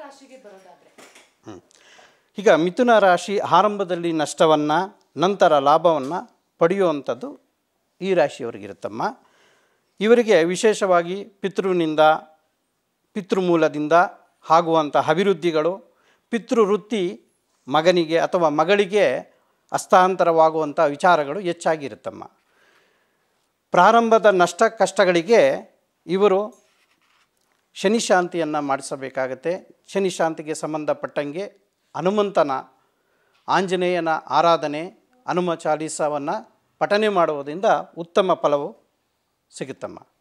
ರಾಶಿಗೆ ಬರೋದಾದ್ರೆ ಹ್ಮ್. ಈಗ ಮಿಥುನ ರಾಶಿ ಆರಂಭದಲ್ಲಿ ನಷ್ಟವನ್ನು ನಂತರ ಲಾಭವನ್ನು ಪಡೆಯುವಂಥದ್ದು ಈ ರಾಶಿಯವರಿಗಿರುತ್ತಮ್ಮ ಇವರಿಗೆ ವಿಶೇಷವಾಗಿ ಪಿತೃನಿಂದ ಪಿತೃಮೂಲದಿಂದ ಆಗುವಂಥ ಅಭಿವೃದ್ಧಿಗಳು ಪಿತೃವೃತ್ತಿ ಮಗನಿಗೆ ಅಥವಾ ಮಗಳಿಗೆ ಹಸ್ತಾಂತರವಾಗುವಂಥ ವಿಚಾರಗಳು ಹೆಚ್ಚಾಗಿರುತ್ತಮ್ಮ ಪ್ರಾರಂಭದ ನಷ್ಟ ಕಷ್ಟಗಳಿಗೆ ಇವರು ಶನಿ ಶಾಂತಿಯನ್ನು ಮಾಡಿಸಬೇಕಾಗತ್ತೆ ಶನಿ ಶಾಂತಿಗೆ ಸಂಬಂಧಪಟ್ಟಂಗೆ ಹನುಮಂತನ ಆಂಜನೇಯನ ಆರಾಧನೆ ಹನುಮ ಚಾಲೀಸವನ್ನು ಪಠನೆ ಮಾಡುವುದರಿಂದ ಉತ್ತಮ ಫಲವು ಸಿಗುತ್ತಮ್ಮ